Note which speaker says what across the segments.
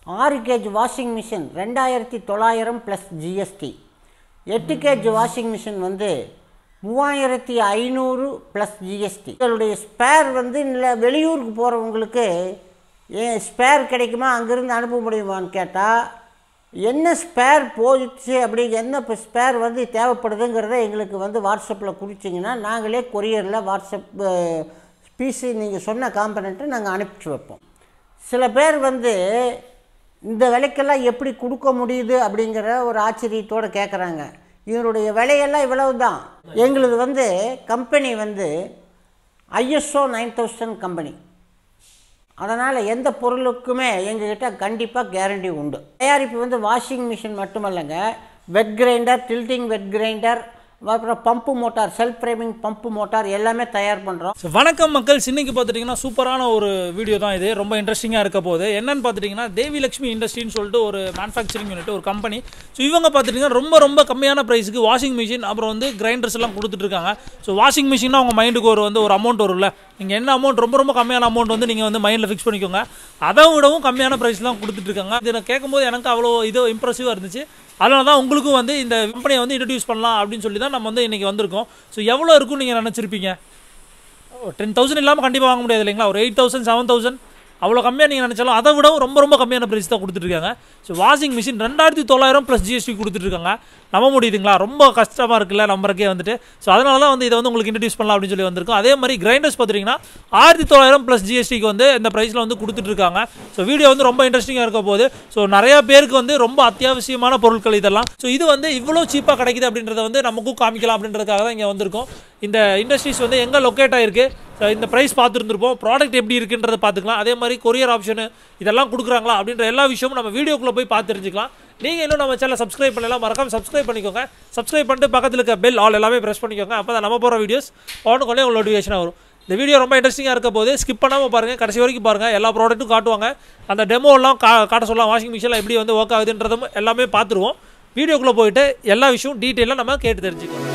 Speaker 1: ஆறு KG washing machine ரெண்டாயிரத்தி தொள்ளாயிரம் ப்ளஸ் ஜிஎஸ்டி எட்டு கேஜ் வாஷிங் மிஷின் வந்து மூவாயிரத்தி ஐநூறு ப்ளஸ் ஜிஎஸ்டி இதனுடைய ஸ்பேர் வந்து இல்லை வெளியூருக்கு போகிறவங்களுக்கு ஏன் ஸ்பேர் கிடைக்குமா அங்கேருந்து அனுப்ப முடியுமான்னு கேட்டால் என்ன ஸ்பேர் போயிடுச்சு அப்படி என்ன இப்போ ஸ்பேர் வந்து தேவைப்படுதுங்கிறத எங்களுக்கு வந்து வாட்ஸ்அப்பில் குறிச்சிங்கன்னா நாங்களே கொரியரில் வாட்ஸ்அப் பீஸு நீங்கள் சொன்ன காம்பனண்ட்டை நாங்கள் அனுப்பிச்சி வைப்போம் சில பேர் வந்து இந்த விலைக்கெல்லாம் எப்படி கொடுக்க முடியுது அப்படிங்கிற ஒரு ஆச்சரியத்தோடு கேட்குறாங்க இதனுடைய விலையெல்லாம் இவ்வளவு தான் எங்களுது வந்து கம்பெனி வந்து ஐஎஸ்ஓ நைன் தௌசண்ட் கம்பெனி அதனால் எந்த பொருளுக்குமே எங்ககிட்ட கண்டிப்பாக கேரண்டி உண்டு தயாரிப்பு வந்து வாஷிங் மிஷின் மட்டுமல்லங்க wet grinder tilting wet grinder அப்புறம் pump motor self priming pump motor எல்லாமே தயார் பண்ணுறோம்
Speaker 2: ஸோ வணக்கம் மக்கள் இன்னைக்கு பார்த்துட்டிங்கன்னா சூப்பரான ஒரு வீடியோ தான் இது ரொம்ப இன்ட்ரெஸ்டிங்காக இருக்க போகுது என்னன்னு பார்த்துட்டிங்கன்னா தேவி லக்ஷ்மி இண்டஸ்ட்ரின்னு சொல்லிட்டு ஒரு மேனுஃபேக்சரிங் யூனிட் ஒரு கம்பெனி ஸோ இவங்க பார்த்துட்டிங்கன்னா ரொம்ப ரொம்ப கம்மியான ப்ரைஸுக்கு வாஷிங் மிஷின் அப்புறம் வந்து கிரைண்டர்ஸ் எல்லாம் கொடுத்துட்டு இருக்காங்க ஸோ வாஷிங் மிஷின்னா உங்கள் மைண்டுக்கு ஒரு வந்து ஒரு அமௌண்ட் வரும்ல நீங்கள் என்ன அமௌண்ட் ரொம்ப ரொம்ப கம்மியான அமௌண்ட் வந்து நீங்கள் வந்து மைண்டில் ஃபிக்ஸ் பண்ணிக்கோங்க அதை விடவும் கம்மியான ப்ரைஸ்லாம் கொடுத்துட்டு இருக்காங்க இதை நான் கேட்கும்போது எனக்கு அவ்வளோ இது இம்ப்ரெசிவாக இருந்துச்சு அதனால தான் உங்களுக்கும் வந்து இந்த கம்பெனியை வந்து இன்ட்ரடியூஸ் பண்ணலாம் அப்படின்னு சொல்லி தான் நம்ம வந்து இன்றைக்கி வந்திருக்கோம் ஸோ எவ்வளோ இருக்கும்னு நீங்கள் நினச்சிருப்பீங்க டென் தௌசண்ட் இல்லாமல் கண்டிப்பாக வாங்க முடியாது இல்லைங்களா ஒரு எயிட் தௌசண்ட் செவன் தௌசண்ட் அவ்வளோ கம்மியாக நீங்கள் நினச்சாலும் அதை விடவும் ரொம்ப ரொம்ப கம்மியான ப்ரைஸ் தான் கொடுத்துட்ருக்காங்க ஸோ வாஷிங் மிஷின் ரெண்டாயிரத்தி தொள்ளாயிரம் ப்ளஸ் ஜிஎஸ்டி கொடுத்துட்ருக்காங்க நம்ப முடியுதுங்களா ரொம்ப கஷ்டமாக இருக்குல்ல நம்பருக்கே வந்துட்டு ஸோ அதனால தான் வந்து இதை வந்து உங்களுக்கு இன்ட்ரடியூஸ் பண்ணலாம் அப்படின்னு சொல்லி வந்திருக்கோம் அதே மாதிரி கிரைண்டர்ஸ் பார்த்துட்டிங்கன்னா ஆயிரத்தி தொள்ளாயிரம் ப்ளஸ் ஜிஎஸ்டிக்கு வந்து இந்த ப்ரைஸில் வந்து கொடுத்துட்ருக்காங்க ஸோ வீடியோ வந்து ரொம்ப இன்ட்ரெஸ்டிங்காக இருக்க போகுது ஸோ நிறையா பேருக்கு வந்து ரொம்ப அத்தியாவசியமான பொருட்கள் இதெல்லாம் ஸோ இது வந்து இவ்வளோ சீப்பாக கிடைக்குது அப்படின்றத வந்து நமக்கும் காமிக்கலாம் அப்படின்றதுக்காக தான் இங்கே வந்திருக்கோம் இந்த இண்டஸ்ட்ரீஸ் வந்து எங்கே லொக்கேட் ஆகிருக்கு ஸோ இந்த ப்ரைஸ் பார்த்துருந்துருப்போம் ப்ராடக்ட் எப்படி இருக்குன்றதை பார்த்துக்கலாம் அதே மாதிரி கொரியர் ஆப்ஷனு இதெல்லாம் கொடுக்குறாங்களா அப்படின்ற எல்லா விஷயமும் நம்ம வீடியோக்குள்ளே போய் பார்த்து தெரிஞ்சுக்கலாம் நீங்கள் இன்னும் நம்ம சேனல் சப்ஸ்கிரைப் பண்ணலாம் மறக்காம சப்ஸ்கிரைப் பண்ணிக்கோங்க சப்ஸ்கிரைப் பண்ணிட்டு பக்கத்தில் இருக்க பெல் ஆல் எல்லாமே ப்ரெஸ் பண்ணிக்கோங்க அப்போ தான் நம்ம போகிற வீடியோஸ் உடனுக்குள்ளே உங்களுக்கு நோட்டிஃபிகேஷன் வரும் இந்த வீடியோ ரொம்ப இன்ட்ரெஸ்டிங்காக இருக்க போது ஸ்கிப் பண்ணாமல் பாருங்கள் கடைசி வரைக்கும் பாருங்கள் எல்லா ப்ராடக்ட்டும் காட்டுவாங்க அந்த டெமோலாம் கா காட்ட சொல்லலாம் வாஷிங் மிஷினில் எப்படி வந்து ஒர்க் ஆகுதுன்றதும் எல்லாமே பார்த்துருவோம் வீடியோக்குள்ளே போயிட்டு எல்லா விஷயம் டீட்டெயிலாக நம்ம கேட்டு தெரிஞ்சுக்கலாம்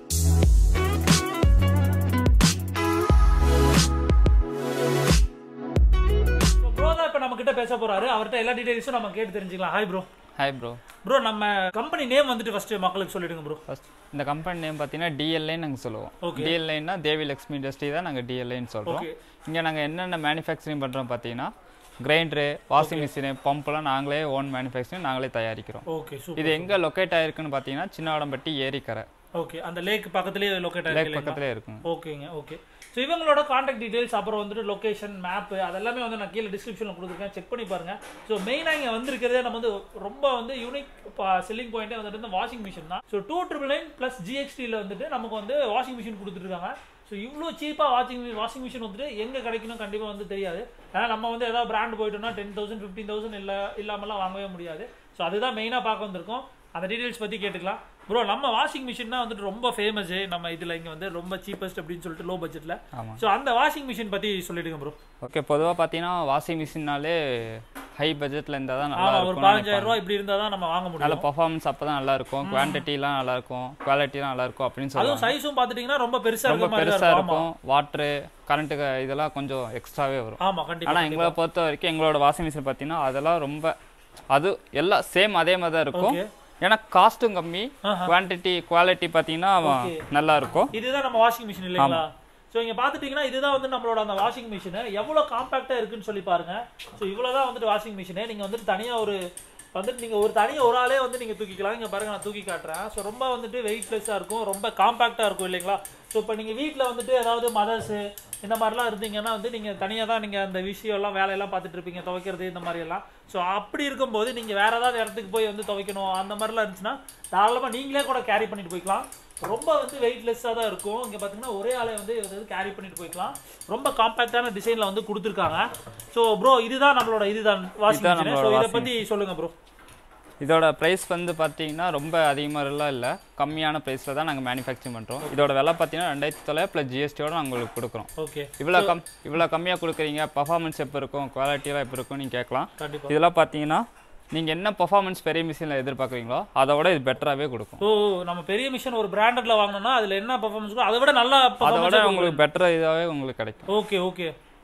Speaker 2: ப்ரோ தான் இப்போ நம்ம கிட்ட பேச போறாரு அவர்கிட்ட எல்லா டீடைல்ஸும் நம்ம கேட்டு தெரிஞ்சுக்கலாம் hi bro
Speaker 3: hi bro
Speaker 2: bro நம்ம கம்பெனி நேம் வந்துட்டு ஃபர்ஸ்ட் மக்களுக்கு சொல்லிடுங்க ப்ரோ
Speaker 3: ஃபர்ஸ்ட் இந்த கம்பெனி நேம் பார்த்தீங்கன்னா டிஎல்ஐன்னு நாங்கள் சொல்லுவோம்
Speaker 2: Okay.
Speaker 3: டிஎல்ஐன்னா தேவி லக்ஷ்மி இண்டஸ்ட்ரி தான் நாங்கள் டிஎல்ஐன்னு சொல்கிறோம்
Speaker 2: Okay.
Speaker 3: இங்கே நாங்கள் என்னென்ன மேனுஃபேக்சரிங் பண்ணுறோம் பார்த்தீங்கன்னா கிரைண்டரு வாஷிங் மிஷினு பம்ப்லாம் நாங்களே ஓன் மேனுஃபேக்சரிங் நாங்களே தயாரிக்கிறோம்
Speaker 2: ஓகே சூப்பர்
Speaker 3: இது எங்கே லொக்கேட் ஆயிருக்குன்னு பார்த்தீங்கன்னா சின்னவடம்பட்டி ஏரிக்கரை
Speaker 2: ஓகே அந்த லேக் பக்கத்துலயே லொகேட்
Speaker 3: லேக்
Speaker 2: ஆயிருக்கு
Speaker 3: பக்கத்துலேயே இருக்குங்க
Speaker 2: ஓகேங்க ஓகே ஸோ இவங்களோட காண்டாக்ட் டீடைல்ஸ் அப்புறம் வந்துட்டு லொகேஷன் மேப்பு அதெல்லாமே வந்து நான் கீழே டிஸ்கிரிப்ஷனில் கொடுத்துருக்கேன் செக் பண்ணி பாருங்க ஸோ மெயினாக இங்கே வந்திருக்கிறதே நம்ம வந்து ரொம்ப வந்து யூனிக் செல்லிங் பாயிண்டே வந்துட்டு இந்த வாஷிங் மிஷின் தான் so two triple nine plus ஜிஎக்ஸ்டியில் வந்துட்டு நமக்கு வந்து வாஷிங் மிஷின் கொடுத்துருக்காங்க ஸோ இவ்வளோ சீப்பாக வாஷிங் வாஷிங் மிஷின் வந்துட்டு எங்கே கிடைக்கணும் கண்டிப்பாக வந்து தெரியாது ஏன்னா நம்ம வந்து ஏதாவது பிராண்ட் போயிட்டோம்னா டென் தௌசண்ட் ஃபிஃப்டீன் தௌசண்ட் இல்லை இல்லாமலாம் வாங்கவே முடியாது ஸோ அதுதான் மெயினாக பார்க்க வந்திருக்கோம் அந்த டீடைல்ஸ் பற்றி கேட்டுக்கலாம் ப்ரோ நம்ம வாஷிங் மிஷின் தான் வந்துட்டு ரொம்ப ஃபேமஸ் நம்ம இதில் இங்கே வந்து ரொம்ப சீப்பஸ்ட் அப்படின்னு சொல்லிட்டு லோ பட்ஜெட்டில்
Speaker 3: ஆமாம்
Speaker 2: ஸோ அந்த வாஷிங் மிஷின் பற்றி சொல்லிடுங்க ப்ரோ
Speaker 3: ஓகே பொதுவாக பார்த்தீங்கன்னா வாஷிங் மிஷின்னாலே ஹை பட்ஜெட்டில் இருந்தால் தான் நல்லா
Speaker 2: ஆமா ஒரு
Speaker 3: இருக்கும்
Speaker 2: பதினஞ்சாயிரம் ரூபாய் இப்படி இருந்தால் தான் நம்ம வாங்க
Speaker 3: நல்ல
Speaker 2: முடியும்
Speaker 3: பர்ஃபார்மன்ஸ் அப்போ தான் நல்லா இருக்கும் குவான்டிட்டிலாம் நல்லா இருக்கும் குவாலிட்டிலாம் நல்லா இருக்கும் அப்படின்னு
Speaker 2: அதுவும்
Speaker 3: சொல்லுவாங்க
Speaker 2: சைஸும் பார்த்துட்டிங்கன்னா ரொம்ப பெருசாக
Speaker 3: ரொம்ப
Speaker 2: இருக்க மாதிரி
Speaker 3: பெருசாக
Speaker 2: தான் இருக்கும்
Speaker 3: இருக்கும் வாட்ரு கரண்ட்டுக்கு இதெல்லாம் கொஞ்சம் எக்ஸ்ட்ராவே வரும்
Speaker 2: ஆமாம் கண்டிப்பாக
Speaker 3: ஆனால் எங்களை பொறுத்த வரைக்கும் எங்களோட வாஷிங் மிஷின் பார்த்தீங்கன்னா அதெல்லாம் ரொம்ப அது எல்லாம் சேம் அதே மாதிரி தான் இருக்கும்
Speaker 2: ஓகே
Speaker 3: ஏன்னா காஸ்ட்டும் கம்மி
Speaker 2: ஆஹா.
Speaker 3: குவான்டிட்டி குவாலிட்டி பார்த்தீங்கன்னா
Speaker 2: Okay.
Speaker 3: நல்லா இருக்கும்
Speaker 2: இதுதான் நம்ம வாஷிங் மிஷின் இல்லைங்களா ஸோ இங்கே பார்த்துட்டிங்கன்னா இதுதான் வந்து நம்மளோட அந்த வாஷிங் மிஷின் எவ்வளோ காம்பாக்டாக இருக்குன்னு சொல்லி பாருங்க ஸோ இவ்வளோ தான் வந்துட்டு வாஷிங் மிஷினு நீங்கள் வந்துட்டு தனியாக ஒரு வந்துட்டு நீங்கள் ஒரு தனியாக ஒரு ஆளே வந்து நீங்கள் தூக்கிக்கலாம் இங்கே பாருங்க நான் தூக்கி காட்டுறேன் ஸோ ரொம்ப வந்துட்டு வெயிட்லெஸ்ஸாக இருக்கும் ரொம்ப காம்பாக்டாக இருக்கும் இல்லைங்களா ஸோ இப்போ நீங்கள் வீட்டில் வந்துட்டு ஏதாவது மதர்ஸு இந்த மாதிரிலாம் இருந்தீங்கன்னா வந்து நீங்கள் தனியாக தான் நீங்கள் அந்த விஷயம்லாம் வேலையெல்லாம் பார்த்துட்டு இருப்பீங்க துவைக்கிறது இந்த மாதிரியெல்லாம் ஸோ அப்படி இருக்கும்போது நீங்கள் வேறு ஏதாவது இடத்துக்கு போய் வந்து துவைக்கணும் அந்த மாதிரிலாம் இருந்துச்சுன்னா தாராளமாக நீங்களே கூட கேரி பண்ணிட்டு போய்க்கலாம் ரொம்ப வந்து வெயிட்லெஸ்ஸாக தான் இருக்கும் இங்கே பார்த்தீங்கன்னா ஒரே ஆளை வந்து இது வந்து கேரி பண்ணிட்டு போய்க்கலாம் ரொம்ப காம்பாக்டான டிசைனில் வந்து கொடுத்துருக்காங்க ஸோ ப்ரோ இதுதான் நம்மளோட இதுதான் வாஷிங்
Speaker 3: இதுதான்
Speaker 2: மிஷின் ஸோ
Speaker 3: நம்மளோட
Speaker 2: இதை
Speaker 3: washing
Speaker 2: பற்றி சொல்லுங்கள் ப்ரோ
Speaker 3: இதோட ப்ரைஸ் வந்து பார்த்தீங்கன்னா ரொம்ப அதிகமாகலாம் இல்லை கம்மியான ப்ரைஸில் தான் நாங்கள் மேனுஃபேக்சரிங் பண்ணுறோம் இதோட விலை பார்த்தீங்கன்னா ரெண்டாயிரத்தி தொள்ளாயிரம் ப்ளஸ் ஜிஎஸ்டியோட நாங்கள் உங்களுக்கு கொடுக்குறோம்
Speaker 2: ஓகே
Speaker 3: இவ்வளோ கம் இவ்வளோ கம்மியாக கொடுக்குறீங்க பர்ஃபார்மன்ஸ் எப்போ இருக்கும் குவாலிட்டியெல்லாம் எப்போ இருக்கும் நீங்கள் கேட்கலாம்
Speaker 2: கண்டிப்பாக
Speaker 3: இதெல்லாம் பார்த்தீங்கன்னா நீங்கள் என்ன பர்ஃபார்மன்ஸ் பெரிய மிஷினில் எதிர்பார்க்குறீங்களோ அதை விட இது பெட்டராகவே கொடுக்கும்
Speaker 2: ஓ நம்ம பெரிய மிஷின் ஒரு பிராண்டட்ல வாங்கினோம்னா அதில் என்ன பர்ஃபார்மன்ஸ் அதை விட நல்லா
Speaker 3: அதை விட
Speaker 2: பர்ஃபார்மன்ஸ்
Speaker 3: உங்களுக்கு பெட்டர் இதாகவே உங்களுக்கு கிடைக்கும்
Speaker 2: ஓகே ஓகே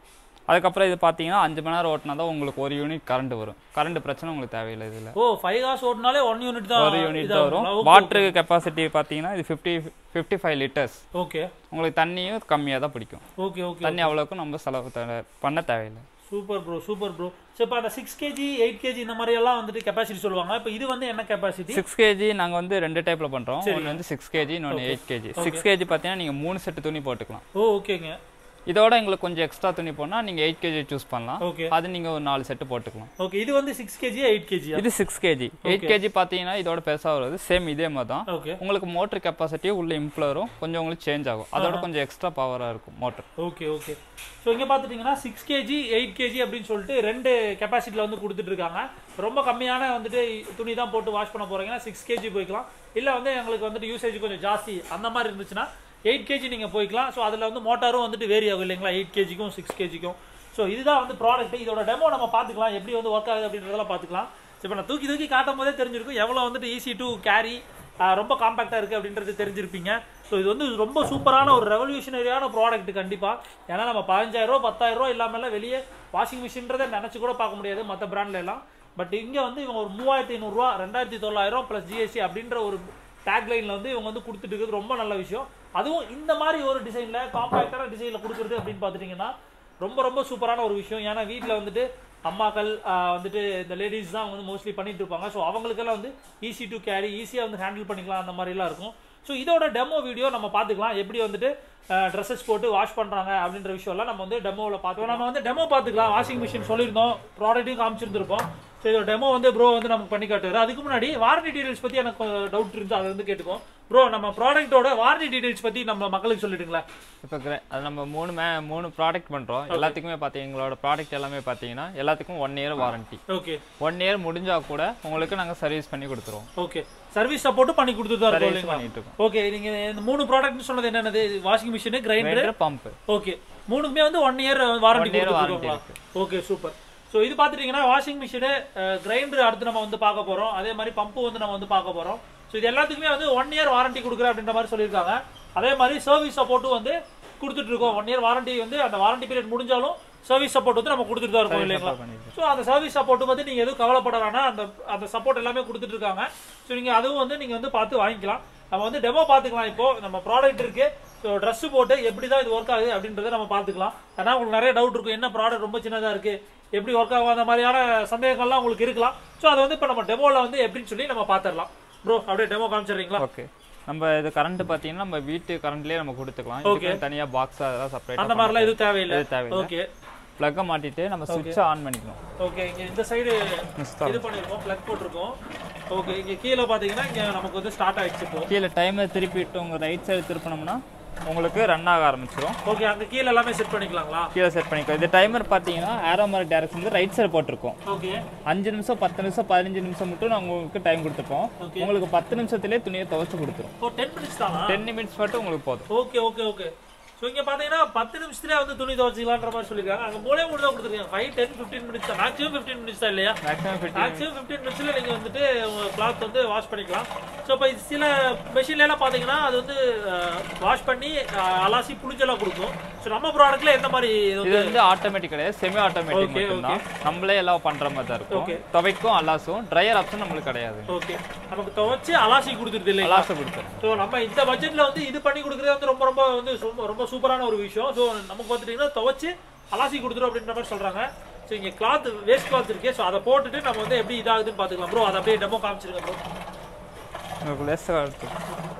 Speaker 3: அதுக்கப்புறம் இது பார்த்தீங்கன்னா அஞ்சு மணி நேரம் ஓட்டினா தான் உங்களுக்கு ஒரு யூனிட் கரண்ட் வரும் கரண்ட் பிரச்சனை உங்களுக்கு தேவையில்லை இதில்
Speaker 2: ஓ ஃபைவ் ஹார்ஸ் ஓட்டினாலே ஒன் யூனிட் தான்
Speaker 3: ஒரு யூனிட்
Speaker 2: இதாகுங்களா?
Speaker 3: வரும்
Speaker 2: Okay,
Speaker 3: வாட்டர் கெப்பாசிட்டி பார்த்தீங்கன்னா இது fifty fifty five litres
Speaker 2: okay
Speaker 3: உங்களுக்கு தண்ணியும் கம்மியாக தான் பிடிக்கும்
Speaker 2: ஓகே ஓகே
Speaker 3: தண்ணி அவ்வளோக்கும் நம்ம செலவு தே- பண்ண தேவையில்லை
Speaker 2: சூப்பர் ப்ரோ சூப்பர் ப்ரோ சரி இப்போ அந்த சிக்ஸ் கேஜி எயிட் கேஜி இந்த மாதிரி எல்லாம் வந்துட்டு கெப்பாசிட்டி சொல்லுவாங்க இப்போ இது வந்து என்ன கெப்பாசிட்டி
Speaker 3: சிக்ஸ் கேஜி நாங்கள் வந்து ரெண்டு டைப்பில் பண்ணுறோம் ஒன்று வந்து சிக்ஸ் கேஜி இன்னொன்று எயிட் கேஜி சிக்ஸ் கேஜி பார்த்தீங்கன்னா நீங்கள் மூணு செட்டு துணி போட்டுக்கலாம்
Speaker 2: ஓ ஓகேங்க
Speaker 3: இதோட எங்களுக்கு கொஞ்சம் எக்ஸ்ட்ரா துணி போனால் நீங்கள் எயிட் கேஜி சூஸ் பண்ணலாம்
Speaker 2: ஓகே
Speaker 3: அது நீங்கள் ஒரு நாலு செட்டு போட்டுக்கலாம்
Speaker 2: ஓகே இது வந்து சிக்ஸ் கேஜி எயிட் கேஜி
Speaker 3: இது சிக்ஸ் கேஜி எயிட் கேஜி பார்த்தீங்கன்னா இதோட பெருசாக வருது சேம் இதே மாதிரி தான்
Speaker 2: ஓகே
Speaker 3: உங்களுக்கு மோட்டர் கெப்பாசிட்டியும் உள்ள இம்ப்ளரும் கொஞ்சம் உங்களுக்கு சேஞ்ச் ஆகும் அதோட கொஞ்சம் எக்ஸ்ட்ரா பவராக இருக்கும் மோட்டர்
Speaker 2: ஓகே ஓகே ஸோ இங்கே பார்த்துட்டிங்கன்னா சிக்ஸ் கேஜி எயிட் கேஜி அப்படின்னு சொல்லிட்டு ரெண்டு கெப்பாசிட்டியில் வந்து கொடுத்துட்டு இருக்காங்க ரொம்ப கம்மியான வந்துட்டு துணி தான் போட்டு வாஷ் பண்ண போகிறீங்கன்னா சிக்ஸ் கேஜி போய்க்கலாம் இல்லை வந்து எங்களுக்கு வந்துட்டு யூசேஜ் கொஞ்சம் ஜாஸ்தி அந்த மாதிரி இருந்துச்சுன்னா எயிட் கேஜி நீங்கள் போய்க்கலாம் ஸோ அதில் வந்து மோட்டாரும் வந்துட்டு வேரி ஆகும் இல்லைங்களா எயிட் கேஜிக்கும் சிக்ஸ் கேஜிக்கும் ஸோ இதுதான் வந்து ப்ராடக்ட் இதோட டெமோ நம்ம பார்த்துக்கலாம் எப்படி வந்து ஒர்க் ஆகுது அப்படின்றதெல்லாம் பார்த்துக்கலாம் ஸோ இப்போ நான் தூக்கி தூக்கி காட்டும் போதே தெரிஞ்சிருக்கும் எவ்வளோ வந்துட்டு ஈஸி டு கேரி ரொம்ப காம்பாக்டாக இருக்குது அப்படின்றது தெரிஞ்சிருப்பீங்க ஸோ இது வந்து ரொம்ப சூப்பரான ஒரு ரெவல்யூஷனரியான ப்ராடக்ட் கண்டிப்பாயிரம் ஏன்னா நம்ம பதினஞ்சாயிரம் பத்தாயிரம் ரூபா இல்லாமல் வெளியே வாஷிங் மிஷின்றதை நினச்சி கூட பார்க்க முடியாது மற்ற பிராண்ட்ல எல்லாம் பட் இங்கே வந்து இவங்க ஒரு மூவாயிரத்தி ஐநூறுரூவா ரெண்டாயிரத்தி தொள்ளாயிரம் ப்ளஸ் ஜிஎஸ்டி அப்படின்ற ஒரு டேக்லைனில் வந்து இவங்க வந்து கொடுத்துட்டு இருக்கிறது ரொம்ப நல்ல விஷயம் அதுவும் இந்த மாதிரி ஒரு டிசைனில் காம்பாக்டான டிசைனில் கொடுக்குறது அப்படின்னு பார்த்துட்டிங்கன்னா ரொம்ப ரொம்ப சூப்பரான ஒரு விஷயம் ஏன்னா வீட்டில் வந்துட்டு அம்மாக்கள் ஆஹ், வந்துட்டு இந்த லேடிஸ் தான் வந்து மோஸ்ட்லி பண்ணிட்டு இருப்பாங்க ஸோ அவங்களுக்கெல்லாம் வந்து ஈஸி டு கேரி ஈஸியாக வந்து ஹேண்டில் பண்ணிக்கலாம் அந்த மாதிரிலாம் இருக்கும் ஸோ இதோட டெமோ வீடியோ நம்ம பார்த்துக்கலாம் எப்படி வந்துட்டு ட்ரெஸ்ஸஸ் போட்டு வாஷ் பண்ணுறாங்க அப்படின்ற விஷயம்லாம் நம்ம வந்து டெமோவில் பார்த்துக்கலாம் நம்ம வந்து டெமோ பார்த்துக்கலாம் வாஷிங் மிஷின் சொல்லியிருந்தோம் ப்ராடக்ட்டையும் காமிச்சிருந்திருப்போம் ஸோ இதோட டெமோ வந்து ப்ரோ வந்து நமக்கு பண்ணி காட்டுறாரு அதுக்கு முன்னாடி வாரண்டி டீடைல்ஸ் பற்றி எனக்கு டவுட் இருந்து அதை வந்து கேட்டுக்கோம் ப்ரோ நம்ம ப்ராடக்ட்டோட வாரண்டி டீடைல்ஸ் பற்றி நம்ம மக்களுக்கு சொல்லிடுங்களேன்
Speaker 3: இப்போ அது நம்ம மூணு மே மூணு ப்ராடக்ட் பண்ணுறோம் எல்லாத்துக்குமே பார்த்தீங்க எங்களோட ப்ராடக்ட் எல்லாமே பார்த்தீங்கன்னா எல்லாத்துக்கும் one year warranty
Speaker 2: okay
Speaker 3: one year முடிஞ்சா கூட உங்களுக்கு நாங்கள் சர்வீஸ் பண்ணி கொடுத்துருவோம்
Speaker 2: ஓகே சர்வீஸ் சப்போர்ட்டும் பண்ணி கொடுத்துட்டு தான் இருக்கோம்
Speaker 3: சர்வீஸ்
Speaker 2: இல்லைங்களா
Speaker 3: பண்ணிட்டு இருக்கோம்
Speaker 2: ஓகே நீங்க இந்த மூணு ப்ராடக்ட்னு சொன்னது என்னது washing machine grinder
Speaker 3: pump
Speaker 2: okay மூணுக்குமே வந்து one year warranty
Speaker 3: One year warranty
Speaker 2: கொடுத்துருக்கோங்களா ஓகே சூப்பர் ஸோ இது பார்த்துட்டீங்கன்னா வாஷிங் மிஷினு கிரைண்டர் அடுத்து நம்ம வந்து பார்க்க போறோம் அதே மாதிரி பம்பு வந்து நம்ம வந்து பார்க்க போறோம் ஸோ இது எல்லாத்துக்குமே வந்து ஒன் இயர் வாரண்டி கொடுக்குறேன் அப்படின்ற மாதிரி சொல்லியிருக்காங்க அதே மாதிரி சர்வீஸ் சப்போர்ட்டும் வந்து கொடுத்துட்டு இருக்கோம் ஒன் இயர் வாரண்டி வந்து அந்த வாரண்டி பீரியட் முடிஞ்சாலும் சர்வீஸ் சப்போர்ட் வந்து நம்ம கொடுத்துட்டு தான் இருக்கோம் இல்லைங்களா
Speaker 3: பண்ணிட்டு
Speaker 2: ஸோ அந்த சர்வீஸ் சப்போர்ட் வந்து நீங்கள் எதுவும் கவலைப்பட வேணாம் அந்த அந்த சப்போர்ட் எல்லாமே கொடுத்துட்டு இருக்காங்க ஸோ நீங்கள் அதுவும் வந்து நீங்கள் வந்து பார்த்து வாங்கிக்கலாம் நம்ம வந்து டெமோ பார்த்துக்கலாம் இப்போ நம்ம ப்ராடக்ட் இருக்கு ஸோ ட்ரெஸ் போட்டு எப்படி தான் இது ஒர்க் ஆகுது அப்படின்றத நம்ம பார்த்துக்கலாம் ஏன்னா உங்களுக்கு நிறைய டவுட் இருக்கும் என்ன ப்ராடக்ட் ரொம்ப சின்னதாக இருக்கு எப்படி ஒர்க் ஆகும் அந்த மாதிரியான சந்தேகங்கள்லாம் உங்களுக்கு இருக்கலாம் ஸோ அதை வந்து இப்போ நம்ம டெமோவில் வந்து எப்படின்னு சொல்லி நம்ம பார்த்துடலாம் ப்ரோ அப்படியே டெமோ காமிச்சிடுறீங்களா
Speaker 3: ஓகே நம்ம இது கரண்ட் பார்த்தீங்கன்னா நம்ம வீட்டு கரண்ட்லேயே நம்ம கொடுத்துக்கலாம்
Speaker 2: Okay.
Speaker 3: இதுக்கு தனியாக பாக்ஸ் அதெல்லாம் செப்பரேட்
Speaker 2: அந்த மாதிரிலாம் எதுவும் தேவையில்லை
Speaker 3: இது தேவையில்லை
Speaker 2: ஓகே
Speaker 3: ப்ளக்கை மாட்டிட்டு நம்ம சுவிட்சை ஆன் பண்ணிக்கணும்
Speaker 2: ஓகே இங்க இந்த சைடு
Speaker 3: Install.
Speaker 2: இது பண்ணிருக்கோம் பிளக் போட்டிருக்கோம் ஓகே இங்க கீழே பாத்தீங்கன்னா இங்க நமக்கு வந்து ஸ்டார்ட் ஆயிடுச்சு இப்போ
Speaker 3: கீழே டைமர் திருப்பிட்டு உங்கள் ரைட் சைடு திருப்பினோம்னா உங்களுக்கு ரன் ஆக ஆரம்பிச்சிடும்
Speaker 2: ஓகே அங்க கீழே எல்லாமே செட் பண்ணிக்கலாங்களா
Speaker 3: கீழே செட் பண்ணிக்கோ இது டைமர் பார்த்தீங்கன்னா ஆரோ மார்க் டேரக்ஷன் வந்து ரைட் சைடு போட்டிருக்கோம்
Speaker 2: ஓகே
Speaker 3: அஞ்சு நிமிஷம் பத்து நிமிஷம் பதினஞ்சு நிமிஷம் மட்டும் நான் உங்களுக்கு டைம் கொடுத்துருப்போம்
Speaker 2: Okay.
Speaker 3: உங்களுக்கு பத்து நிமிஷத்துலேயே துணியை துவைச்சு கொடுத்துரும்
Speaker 2: ஓ டென் மினிட்ஸ் தானா
Speaker 3: டென் நிமிட்ஸ் மட்டும் உங்களுக்கு போதும்
Speaker 2: ஓகே ஓகே ஓகே ஸோ இங்க பாத்தீங்கன்னா பத்து நிமிஷத்துலேயே வந்து துணி துவைச்சிக்கலான்ற மாதிரி சொல்லியிருக்காங்க அங்க மூலே மூணு தான் கொடுத்துருக்காங்க ஃபைவ் டென் ஃபிஃப்டீன் மினிட்ஸ் தான் மேக்ஸிமம் ஃபிஃப்டீன் மினிட்ஸ் தான் இல்லையா
Speaker 3: மேக்ஸிமம் ஃபிஃப்டி
Speaker 2: மேக்ஸிமம் ஃபிஃப்டீன் மினிட்ஸில் நீங்கள் வந்துட்டு உங்கள் கிளாத் வந்து வாஷ் பண்ணிக்கலாம் ஸோ இப்போ சில மெஷின்லாம் பார்த்தீங்கன்னா அது வந்து வாஷ் பண்ணி அஹ், அலாசி புளிஞ்செல்லாம் கொடுக்கும் ஸோ நம்ம ப்ராடக்ட்ல எந்த மாதிரி இது
Speaker 3: இது
Speaker 2: வந்து
Speaker 3: வந்து ஆட்டோமேட்டிக் கிடையாது செமி ஆட்டோமேட்டிக்
Speaker 2: Okay,
Speaker 3: மட்டும்தான் நம்மளே எல்லாம் பண்ற மாதிரி தான் இருக்கும்
Speaker 2: Okay.
Speaker 3: துவைக்கும் அலாசும் ட்ரையர் ஆப்ஷன் நம்மளுக்கு கிடையாது
Speaker 2: ஓகே நமக்கு துவைச்சு அலாசி கொடுத்துருது இல்லைங்களா
Speaker 3: அலாச கொடுத்துரும்
Speaker 2: ஸோ நம்ம இந்த பட்ஜெட்ல வந்து இது பண்ணி கொடுக்குறது வந்து ரொம்ப ரொம்ப வந்து ரொம்ப ரொம்ப சூப்பரான ஒரு விஷயம் ஸோ நமக்கு பார்த்துட்டிங்கன்னா துவைச்சு அலாசி கொடுத்துரும் அப்படின்ற மாதிரி சொல்றாங்க ஸோ இங்கே கிளாத் வேஸ்ட் கிளாத் இருக்கு ஸோ அதை போட்டுட்டு நம்ம வந்து எப்படி இதாகுதுன்னு பார்த்துக்கலாம் ப்ரோ அதை அப்படியே டெமோ காமிச்சிருங்க ப்ரோ
Speaker 3: உங்களுக்கு லெஸ் எடுத்து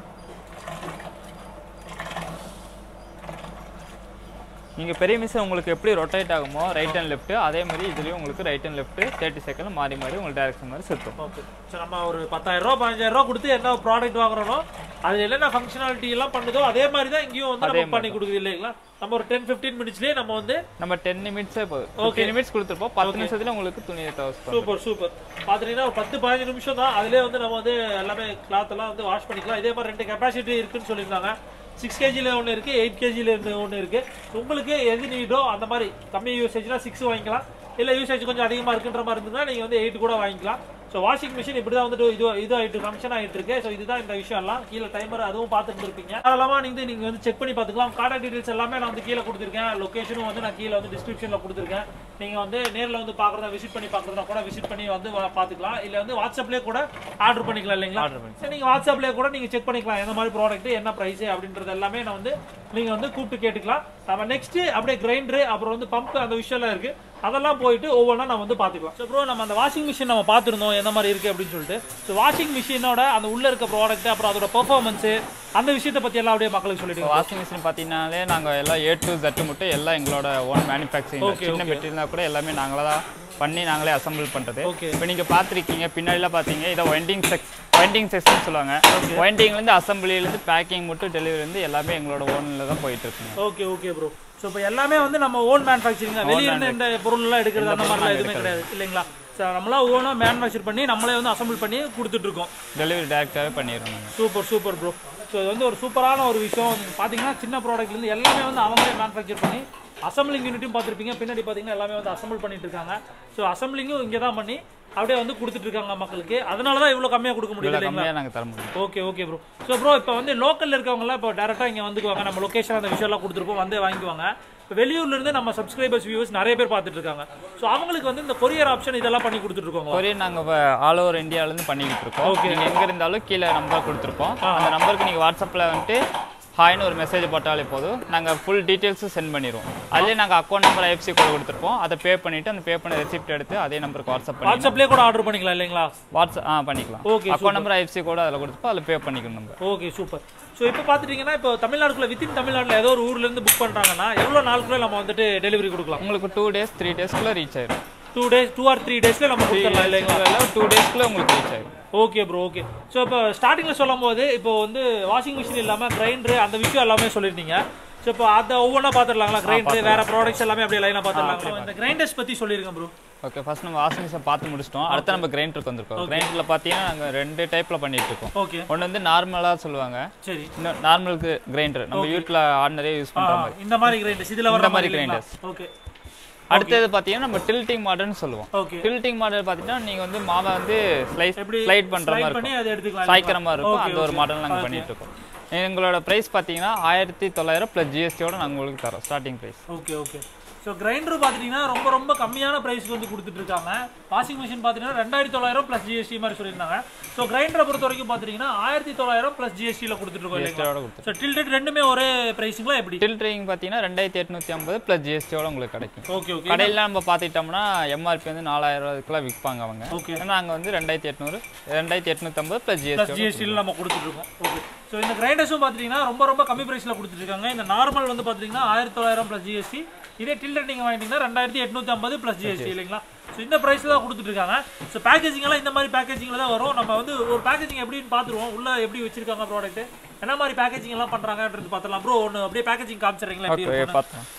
Speaker 3: நீங்க பெரிய மிஷின் உங்களுக்கு எப்படி ரொட்டேட் ஆகுமோ ரைட் அண்ட் லெஃப்ட் அதே மாதிரி இதுலயும் உங்களுக்கு right and left thirty second மாறி மாறி உங்களுக்கு டைரக்ஷன் மாதிரி சுத்தும்
Speaker 2: ஓகே ஸோ நம்ம ஒரு பத்தாயிரம் ரூபா பதினஞ்சாயிரம் ரூபா கொடுத்து என்ன ப்ராடக்ட் வாங்குறோமோ அது என்னென்ன ஃபங்க்ஷனாலிட்டி எல்லாம் பண்ணுதோ அதே மாதிரி தான் இங்கேயும் வந்து
Speaker 3: அதே
Speaker 2: நம்ம பண்ணி கொடுக்குது இல்லைங்களா நம்ம ஒரு டென் ஃபிஃப்டீன் மினிட்ஸ்லேயே நம்ம வந்து
Speaker 3: நம்ம டென் நிமிட்ஸே ஓகே நிமிட்ஸ் கொடுத்துருப்போம் பத்து நிமிஷத்துல உங்களுக்கு துணியை துவைச்சு
Speaker 2: சூப்பர் சூப்பர் பார்த்துட்டீங்கன்னா ஒரு பத்து பதினஞ்சு நிமிஷம் தான் அதிலே வந்து நம்ம வந்து எல்லாமே கிளாத் எல்லாம் வந்து வாஷ் பண்ணிக்கலாம் இதே மாதிரி ரெண்டு கெப்பாசிட்டி இருக்குன்னு சொல்லியிருந்தாங்க சிக்ஸ் கேஜியில் ஒன்று இருக்குது எயிட் கேஜியில் இருந்து ஒன்று இருக்குது உங்களுக்கு எது நீடோ அந்த மாதிரி கம்மி யூசேஜ்னா சிக்ஸ் வாங்கிக்கலாம் இல்லை யூசேஜ் கொஞ்சம் அதிகமாக இருக்குன்ற மாதிரி இருந்ததுன்னா நீங்கள் வந்து எயிட் கூட வாங்கிக்கலாம் ஸோ வாஷிங் மிஷின் இப்படி தான் வந்துட்டு இது இது ஆகிட்டு ஃபங்க்ஷன் ஆகிட்டு இருக்கு ஸோ இதுதான் இந்த விஷயம் எல்லாம் கீழே டைமர் அதுவும் பார்த்துட்டு இருப்பீங்க அதெல்லாமா நீங்க நீங்க வந்து செக் பண்ணி பார்த்துக்கலாம் கான்டாக்ட் டீடைல்ஸ் எல்லாமே நான் வந்து கீழே கொடுத்துருக்கேன் லொகேஷனும் வந்து நான் கீழே வந்து டிஸ்கிரிப்ஷனில் கொடுத்துருக்கேன் நீங்க வந்து நேரில் வந்து பார்க்குறதா விசிட் பண்ணி பார்க்குறதா கூட விசிட் பண்ணி வந்து வா- பார்த்துக்கலாம் இல்லை வந்து வாட்ஸ்அப்லேயே கூட ஆர்டர் பண்ணிக்கலாம் இல்லைங்களா
Speaker 3: Order பண்ணி.
Speaker 2: சரி நீங்க வாட்ஸ்அப்லேயே கூட நீங்க செக் பண்ணிக்கலாம் எந்த மாதிரி ப்ராடக்ட் என்ன பிரைஸ் அப்படின்றது எல்லாமே நான் வந்து நீங்க வந்து கூப்பிட்டு கேட்டுக்கலாம் நம்ம நெக்ஸ்ட் அப்படியே கிரைண்டர் அப்புறம் வந்து பம்ப் அந்த விஷயம்லாம் இருக்கு அதெல்லாம் போயிட்டு ஒவ்வொன்றா நம்ம வந்து பார்த்துக்கலாம் ஸோ ப்ரோ நம்ம அந்த வாஷிங் மிஷின் நம்ம பார்த்துருந்தோம் எந்த மாதிரி இருக்கு அப்படின்னு சொல்லிட்டு ஸோ வாஷிங் மிஷினோட அந்த உள்ள இருக்க ப்ராடக்ட் அப்புறம் அதோட பெர்ஃபார்மன்ஸ் அந்த விஷயத்தை பத்தி எல்லாம் அப்படியே மக்களுக்கு சொல்லிட்டு
Speaker 3: வாஷிங் மிஷின் பார்த்தீங்கன்னாலே நாங்கள் எல்லாம் ஏ டு ஜட்டு மட்டும் எல்லாம் எங்களோட ஓன் மேனுஃபேக்சரிங்
Speaker 2: Okay,
Speaker 3: சின்ன
Speaker 2: okay.
Speaker 3: மெட்டீரியல் கூட எல்லாமே நாங்களே தான் பண்ணி நாங்களே அசம்பிள் பண்ணுறது
Speaker 2: Okay.
Speaker 3: இப்போ நீங்கள் பார்த்துருக்கீங்க பின்னாடிலாம் பார்த்தீங்க இதை வைண்டிங் செக்ஸ் வைண்டிங் செக்ஷன் சொல்லுவாங்க வைண்டிங்லேருந்து அசம்பிளிலேருந்து பேக்கிங் மட்டும் டெலிவரிலேருந்து எல்லாமே எங்களோட ஓனில் தான் போயிட்டு இருக்குங்க
Speaker 2: ஓகே ஓகே ப்ரோ ஸோ இப்போ எல்லாமே வந்து நம்ம ஓன் மேனுஃபேக்சரிங் தான் வெளிய இருந்து இந்த பொருள் எல்லாம் எடுக்கிறது அந்த மாதிரிலாம் எதுவுமே கிடையாது இல்லைங்களா ஸோ நம்மளா ஓனாக மேனுஃபேக்சர் பண்ணி நம்மளே வந்து அசம்பிள் பண்ணி கொடுத்துட்டு இருக்கோம்
Speaker 3: டெலிவரி டேரெக்டாகவே பண்ணிடுறோம் நாங்கள்
Speaker 2: சூப்பர் சூப்பர் ப்ரோ ஸோ இது வந்து ஒரு சூப்பரான ஒரு விஷயம் நீங்க பார்த்தீங்கன்னா சின்ன ப்ராடக்ட்லேருந்து எல்லாமே வந்து அவங்களே மேனுஃபேக்சர் பண்ணி அசம்பிளிங் யூனிட்டும் பார்த்துருப்பீங்க பின்னாடி பார்த்தீங்கன்னா எல்லாமே வந்து அசம்பிள் பண்ணிட்டு இருக்காங்க ஸோ அசம்பிளிங்கும் இங்கே தான் பண்ணி அப்படியே வந்து கொடுத்துட்டு இருக்காங்க மக்களுக்கு அதனால தான் இவ்வளோ கம்மியாக கொடுக்க முடியல
Speaker 3: இவ்வளோ
Speaker 2: இல்லைங்களா
Speaker 3: கம்மியாக நாங்கள் தர முடியும்
Speaker 2: okay okay bro so bro இப்போ வந்து லோக்கலில் இருக்கவங்கலாம் இப்போ டேரெக்டாக இங்கே வந்துக்குவாங்க நம்ம லொக்கேஷன் அந்த விஷயம்லாம் கொடுத்துருப்போம் வந்து வாங்கிக்குவாங்க இப்போ வெளியூர்ல இருந்து நம்ம சப்ஸ்கிரைபர்ஸ் வியூவர்ஸ் நிறைய பேர் பார்த்துட்டு இருக்காங்க ஸோ அவங்களுக்கு வந்து இந்த கொரியர் ஆப்ஷன் இதெல்லாம் பண்ணி கொடுத்துட்டு இருக்கோங்க
Speaker 3: கொரியர் நாங்கள் ஆல் ஓவர் இந்தியாவிலேருந்து பண்ணிக்கிட்டு இருக்கோம்
Speaker 2: Okay.
Speaker 3: நீங்கள் எங்கே இருந்தாலும் கீழே நம்பர் கொடுத்துருப்போம் அந்த நம்பருக்கு நீங்கள் வாட்ஸ்அப்பில் வந்துட்டு ஹாய்னு ஒரு மெசேஜ் போட்டாலே போதும் நாங்கள் ஃபுல் டீட்டெயில்ஸும் சென்ட் பண்ணிடுவோம் அதுலேயே நாங்கள் அக்கௌண்ட் நம்பர் ஐஎஃப்சி கோட் கொடுத்துருப்போம் அதை பே பண்ணிவிட்டு அந்த பே பண்ண ரெசிப்ட் எடுத்து அதே நம்பருக்கு வாட்ஸ்அப் பண்ணி
Speaker 2: வாட்ஸ்அப்லேயே கூட ஆர்டர் பண்ணிக்கலாம் இல்லைங்களா
Speaker 3: வாட்ஸ்அப் ஆ பண்ணிக்கலாம்
Speaker 2: Okay,
Speaker 3: account number IFSC code அதில் கொடுத்துப்போம் அதில் பே பண்ணிக்கணும் நம்ம
Speaker 2: ஓகே சூப்பர் ஸோ இப்போ பார்த்துட்டீங்கன்னா இப்போ தமிழ்நாடுக்குள்ள வித்தின் தமிழ்நாட்டில் ஏதோ ஒரு ஊர்ல இருந்து புக் பண்ணுறாங்கன்னா எவ்வளோ நாளுக்குள்ள நம்ம வந்துட்டு டெலிவரி கொடுக்கலாம்
Speaker 3: உங்களுக்கு டூ டேஸ் த்ரீ டேஸ்க்குள்ளே ரீச் ஆயிடும்
Speaker 2: two days two or three டேஸ்ல நம்ம கொடுத்துடலாம் இல்லைங்களா
Speaker 3: டூ டேஸ்க்குள்ளே உங்களுக்கு ரீச் ஆயிடும்
Speaker 2: ஓகே ப்ரோ ஓகே ஸோ இப்போ ஸ்டார்டிங்கில் சொல்லும் போது இப்போ வந்து வாஷிங் மிஷின் இல்லாமல் கிரைண்டர் அந்த விஷயம் எல்லாமே சொல்லியிருந்தீங்க ஸோ இப்போ அதை ஒவ்வொன்றா பார்த்துடலாங்களா கிரைண்டர் வேற ப்ராடக்ட்ஸ் எல்லாமே அப்படியே லைனாக பார்த்துடலாம் இந்த கிரைண்டர்ஸ் பற்றி சொல்லியிருக்கேன் ப்ரோ
Speaker 3: ஓகே ஃபர்ஸ்ட் நம்ம வாஷிங் மிஷின் பார்த்து முடிச்சிட்டோம் அடுத்து நம்ம கிரைண்டருக்கு வந்திருக்கோம் கிரைண்டரில் பார்த்தீங்கன்னா நாங்கள் ரெண்டு டைப்பில் பண்ணிட்டு இருக்கோம்
Speaker 2: ஓகே
Speaker 3: ஒன்று வந்து நார்மலாக சொல்லுவாங்க
Speaker 2: சரி
Speaker 3: இன்னும் நார்மலுக்கு கிரைண்டர் நம்ம வீட்டில் ஆர்டினரியாக யூஸ்
Speaker 2: ஆ,
Speaker 3: பண்ணுற மாதிரி
Speaker 2: இந்த மாதிரி கிரைண்டர்ஸ் இதில் வர
Speaker 3: இந்த மாதிரி
Speaker 2: மாதிரி
Speaker 3: grinders.
Speaker 2: ஓகே
Speaker 3: அடுத்தது பார்த்தீங்கன்னா நம்ம டில்ட்டிங் மாடல்னு சொல்லுவோம்
Speaker 2: ஓகே
Speaker 3: டில்ட்டிங் மாடல் பார்த்தீங்கன்னா நீங்கள் வந்து மாவை வந்து ஸ்லைஸ்
Speaker 2: எப்படி
Speaker 3: ஸ்லைட் பண்ணுற மாதிரி
Speaker 2: ஸ்லைட்
Speaker 3: இருக்கும்
Speaker 2: பண்ணி அதை எடுத்துக்கலாம்
Speaker 3: சாய்க்கிற மாதிரி இருக்கும்
Speaker 2: Okay,
Speaker 3: அந்த ஒரு
Speaker 2: okay.
Speaker 3: மாடல் நாங்கள் பண்ணிட்டு இருக்கோம் எங்களோட ப்ரைஸ் பார்த்தீங்கன்னா ஆயிரத்தி தொள்ளாயிரம் ப்ளஸ் ஜிஎஸ்டியோட நாங்கள் உங்களுக்கு தரோம் starting price
Speaker 2: okay okay so grinder பார்த்துட்டிங்கன்னா ரொம்ப ரொம்ப கம்மியான ப்ரைஸ்க்கு வந்து கொடுத்துட்டு இருக்காங்க வாஷிங் மிஷின் பார்த்தீங்கன்னா ரெண்டாயிரத்தி தொள்ளாயிரம் ப்ளஸ் ஜிஎஸ்டி மாதிரி சொல்லியிருந்தாங்க ஸோ கிரைண்டரை பொறுத்த வரைக்கும் பார்த்தீங்கன்னா ஆயிரத்தி தொள்ளாயிரம் ப்ளஸ் ஜிஎஸ்டியில் கொடுத்துட்டு இருக்கோம் இல்லைங்களா
Speaker 3: ஜிஎஸ்டியோட கொடுத்து
Speaker 2: ஸோ டில்டெட் ரெண்டுமே ஒரே ப்ரைஸுங்களா எப்படி
Speaker 3: டில்ட்ரிங் பார்த்தீங்கன்னா ரெண்டாயிரத்தி எட்நூற்றி ஐம்பது ப்ளஸ் ஜிஎஸ்டியோட உங்களுக்கு கிடைக்கும்
Speaker 2: ஓகே ஓகே
Speaker 3: கடையில் நம்ம பார்த்துக்கிட்டோம்னா எம்ஆர்பி வந்து நாலாயிரம் ரூபாய்க்குலாம் விற்பாங்க அவங்க
Speaker 2: Okay.
Speaker 3: ஏன்னா நாங்கள் வந்து ரெண்டாயிரத்தி எட்நூறு ரெண்டாயிரத்தி எட்நூற்றம்பது ப்ளஸ்
Speaker 2: ப்ளஸ்
Speaker 3: ஜிஎஸ்டி
Speaker 2: ஜிஎஸ்டியில் நம்ம கொடுத்துட்ருக்கோம் ஓகே ஸோ இந்த கிரைண்டர்ஸும் பார்த்துட்டிங்கன்னா ரொம்ப ரொம்ப கம்மி ப்ரைஸில் கொடுத்துட்ருக்காங்க இந்த நார்மல் வந்து பார்த்தீங்கன்னா ஆயிரத்தி தொள்ளாயிரம் ப்ளஸ் ஜிஎஸ்டி இதே டில்டர் நீங்கள் வாங்கிட்டீங்கன்னா ரெண்டாயிரத்தி எட்நூற்றி ஐம்பது ப்ளஸ் ஜிஎஸ்டி இல்லைங்களா ஸோ இந்த ப்ரைஸில் தான் கொடுத்துட்ருக்காங்க ஸோ பேக்கேஜிங் எல்லாம் இந்த மாதிரி பேக்கேஜிங்கில் தான் வரும் நம்ம வந்து ஒரு பேக்கேஜிங் எப்படின்னு பார்த்துருவோம் உள்ள எப்படி வச்சிருக்காங்க ப்ராடக்ட் என்ன மாதிரி பேக்கேஜிங் எல்லாம் பண்ணுறாங்கன்றது பார்த்துலாம் ப்ரோ ஒன்று அப்படியே பேக்கேஜிங் காமிச்சிடுறீங்களா எப்படி
Speaker 3: ஓகே
Speaker 2: இருக்குன்னு?
Speaker 3: பார்த்தோம்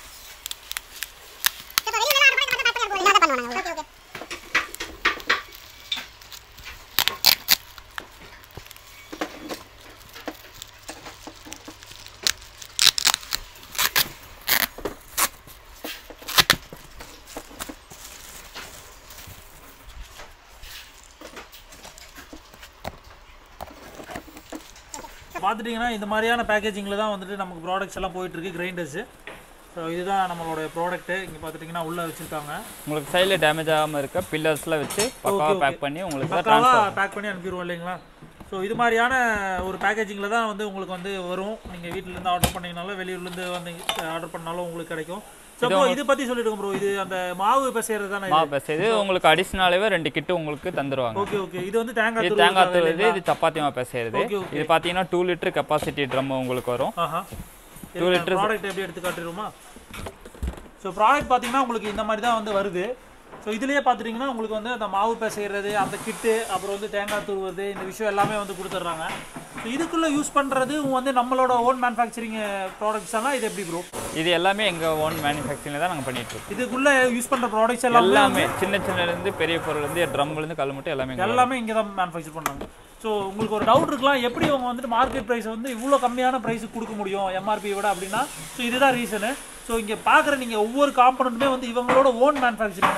Speaker 2: பார்த்துட்டிங்கன்னா இந்த மாதிரியான பேக்கேஜிங்கில் தான் வந்துட்டு நமக்கு ப்ராடக்ட்ஸ் எல்லாம் போயிட்டு இருக்கு கிரைண்டர்ஸ் ஸோ இதுதான் நம்மளோட ப்ராடக்ட்டு இங்கே பார்த்துட்டிங்கன்னா உள்ளே வச்சுருக்காங்க
Speaker 3: உங்களுக்கு சைடில் டேமேஜ் ஆகாமல் இருக்க பில்லர்ஸ்லாம் வச்சு பக்காவாக
Speaker 2: okay.
Speaker 3: பேக் பண்ணி உங்களுக்கு தான்
Speaker 2: பக்காவாக
Speaker 3: ட்ரான்ஸ்ஃபர்
Speaker 2: பேக் பண்ணி அனுப்பிடுவோம் இல்லைங்களா ஸோ இது மாதிரியான ஒரு பேக்கேஜிங்கில் தான் வந்து உங்களுக்கு வந்து வரும் நீங்கள் வீட்டிலேருந்து ஆர்டர் பண்ணீங்கனாலும் வெளியூர்லேருந்து வந்து ஆர்டர் பண்ணாலும் உங்களுக்கு கிடைக்கும் ஸோ ப்ரோ இது பற்றி சொல்லிடுங்க ப்ரோ இது அந்த மாவு பிசைறது தானே
Speaker 3: மாவு பேச இது உங்களுக்கு அடிஷ்னலாகவே ரெண்டு கிட்டு உங்களுக்கு தந்துருவாங்க
Speaker 2: ஓகே ஓகே இது வந்து தேங்காய்
Speaker 3: இது
Speaker 2: துருவல்
Speaker 3: தேங்காய்
Speaker 2: இருக்காது
Speaker 3: தூள்
Speaker 2: இல்லைங்களா?
Speaker 3: இது சப்பாத்தி மாவு பேசுறது
Speaker 2: Okay, okay.
Speaker 3: இது பார்த்தீங்கன்னா டூ லிட்டர் கெப்பாசிட்டி ட்ரம் உங்களுக்கு வரும்
Speaker 2: ஆஹா
Speaker 3: Two liters.
Speaker 2: ப்ராடக்ட் எப்படி எடுத்து காட்டிடுவோமா ஸோ ப்ராடக்ட் பார்த்தீங்கன்னா உங்களுக்கு இந்த மாதிரி தான் வந்து வருது ஸோ இதுலயே பார்த்துட்டிங்கன்னா உங்களுக்கு வந்து அந்த மாவு பிசைறது அந்த கிட்டு அப்புறம் வந்து தேங்காய் துருவது இந்த விஷயம் எல்லாமே வந்து கொடுத்துட்றாங்க ஸோ இதுக்குள்ளே யூஸ் பண்ணுறது வந்து நம்மளோட ஓன் மேனுஃபேக்சரிங் ப்ராடக்ட்ஸ் எல்லாம் இது எப்படி ப்ரோ
Speaker 3: இது எல்லாமே எங்கள் ஓன் மேனுஃபேக்சரிங் தான் நாங்கள் பண்ணிட்டு இருக்கோம்
Speaker 2: இதுக்குள்ளே யூஸ் பண்ணுற ப்ராடக்ட்ஸ் எல்லாமே
Speaker 3: எல்லாமே சின்ன சின்னலேருந்து பெரிய பொருள்லேருந்து ட்ரம்லேருந்து கல் மட்டும் எல்லாமே இங்க
Speaker 2: எல்லாமே இங்கே தான் மேனுஃபேக்சர் பண்ணாங்க ஸோ உங்களுக்கு ஒரு டவுட் இருக்கலாம் எப்படி அவங்க வந்துட்டு மார்க்கெட் ப்ரைஸ் வந்து இவ்வளோ கம்மியான ப்ரைஸுக்கு கொடுக்க முடியும் எம்ஆர்பி விட அப்படின்னா ஸோ இதுதான் ரீசனு ஸோ இங்கே பார்க்குற நீங்கள் ஒவ்வொரு காம்பனண்ட்டுமே வந்து இவங்களோட ஓன் மேனுஃபேக்சரிங் தான்